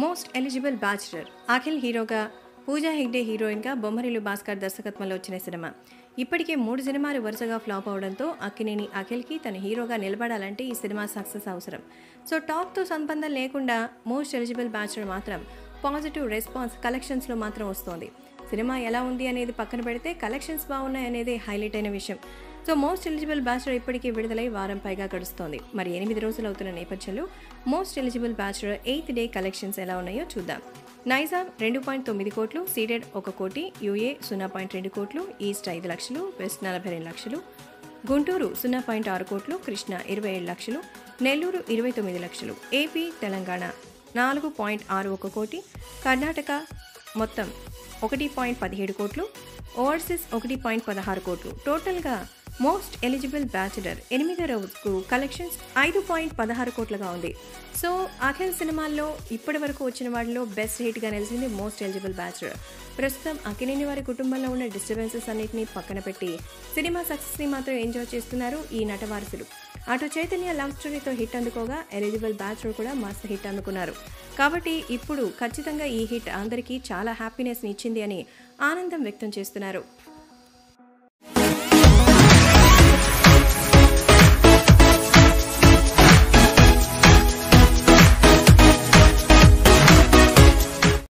most Eligible bachelor Akhil హీరోగా పూజా హెగ్డే హీరోయిన్గా బొమ్మరిలు భాస్కర్ దర్శకత్వంలో వచ్చిన సినిమా ఇప్పటికే మూడు సినిమాలు వరుసగా ఫ్లాప్ అవడంతో అక్కినేని అఖిల్కి తన హీరోగా నిలబడాలంటే ఈ సినిమా సక్సెస్ అవసరం సో టాక్తో సంబంధం లేకుండా మోస్ట్ ఎలిజిబుల్ బ్యాచులర్ మాత్రం పాజిటివ్ రెస్పాన్స్ కలెక్షన్స్లో మాత్రం వస్తోంది సినిమా ఎలా ఉంది అనేది పక్కన పెడితే కలెక్షన్స్ బాగున్నాయి అనేది హైలైట్ అయిన విషయం సో మోస్ట్ ఎలిజిబుల్ బ్యాచులర్ ఇప్పటికీ విడుదలై వారం పైగా గడుస్తోంది మరి ఎనిమిది రోజులు అవుతున్న నేపథ్యంలో Most Eligible Bachelor eighth day collections ఎలా ఉన్నాయో చూద్దాం నైజాం రెండు పాయింట్ తొమ్మిది కోట్లు సీడెడ్ ఒక కోటి యూఏ సున్నా పాయింట్ రెండు కోట్లు ఈస్ట్ ఐదు లక్షలు వెస్ట్ నలభై రెండు లక్షలు గుంటూరు సున్నా పాయింట్ ఆరు కోట్లు కృష్ణ ఇరవై ఏడు లక్షలు నెల్లూరు ఇరవై తొమ్మిది లక్షలు ఏపీ తెలంగాణ నాలుగు పాయింట్ ఆరు ఒక కోటి కర్ణాటక మొత్తం ఒకటి పాయింట్ పదిహేడు కోట్లు ఓవర్సీస్ ఒకటి పాయింట్ పదహారు కోట్లు టోటల్గా మోస్ట్ ఎలిజిబుల్ బ్యాచులర్ ఎనిమిదో రోజుకు కలెక్షన్స్ ఐదు పాయింట్ పదహారు కోట్లుగా ఉంది సో అఖిల్ సినిమాల్లో ఇప్పటి వరకు వచ్చిన వాటిలో బెస్ట్ హిట్గా నిలిచింది మోస్ట్ ఎలిజిబుల్ బ్యాచులర్ ప్రస్తుతం అఖిలేని వారి కుటుంబంలో ఉన్న డిస్టర్బెన్సెస్ అన్నింటినీ పక్కన పెట్టి సినిమా సక్సెస్ని మాత్రం ఎంజాయ్ చేస్తున్నారు ఈ నటవారసులు అటు చైతన్య లవ్ స్టోరీతో హిట్ అందుకోగా ఎలిజిబుల్ బ్యాచులర్ కూడా మస్తు హిట్ అందుకున్నారు కాబట్టి ఇప్పుడు ఖచ్చితంగా ఈ హిట్ అందరికీ చాలా హ్యాపీనెస్ని ఇచ్చింది అని ఆనందం వ్యక్తం చేస్తున్నారు